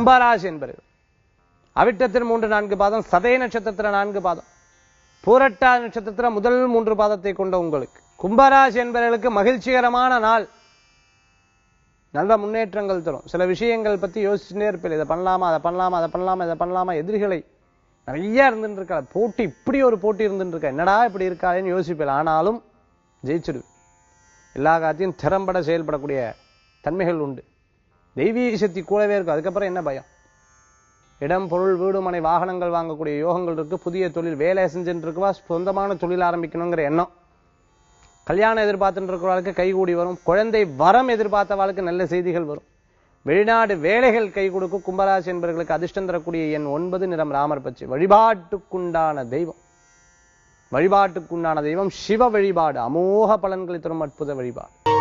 கும்பராசி என்பர்கள் அவிட்டத்தில் மூன்று நான்கு பாதம் சதய நட்சத்திரத்துல நான்கு பாதம் பூரட்டா நட்சத்திரத்துல முதல் மூன்று பாதத்தை கொண்ட உங்களுக்கு கும்பராசி என்பவர்களுக்கு மகிழ்ச்சிகரமான நாள் நல்ல முன்னேற்றங்கள் தரும் சில விஷயங்கள் பத்தி யோசிச்சுட்டே இருப்பேன் இதை பண்ணலாமா அதை பண்ணலாமா அதை பண்ணலாமா இதை பண்ணலாமா எதிரிகளை நிறைய இருந்துட்டு இருக்கா போட்டி இப்படி ஒரு போட்டி இருந்துட்டு இருக்கா என்னடா இப்படி இருக்காளேன்னு யோசிப்பேன் ஆனாலும் ஜெயிச்சிடுவேன் எல்லா காத்தையும் திறம்பட செயல்படக்கூடிய தன்மைகள் உண்டு தெய்வீக சக்தி கூடவே இருக்கும் அதுக்கப்புறம் என்ன பயம் இடம் பொருள் வீடு மனை வாகனங்கள் வாங்கக்கூடிய யோகங்கள் இருக்கு புதிய தொழில் வேலை செஞ்சுட்டு இருக்குவா சொந்தமான தொழில் ஆரம்பிக்கணுங்கிற எண்ணம் கல்யாணம் எதிர்பார்த்துட்டு இருக்கிறவர்களுக்கு கைகூடி வரும் குழந்தை வரம் எதிர்பார்த்தவாளுக்கு நல்ல செய்திகள் வரும் வெளிநாடு வேலைகள் கை கொடுக்கும் கும்பராசி என்பவர்களுக்கு அதிர்ஷ்டம் தரக்கூடிய எண் ஒன்பது நிறம் ராமர் பச்சை வழிபாட்டுக்குண்டான தெய்வம் வழிபாட்டுக்குண்டான தெய்வம் சிவ வழிபாடு அமோக பலன்களை தரும் அற்புத வழிபாடு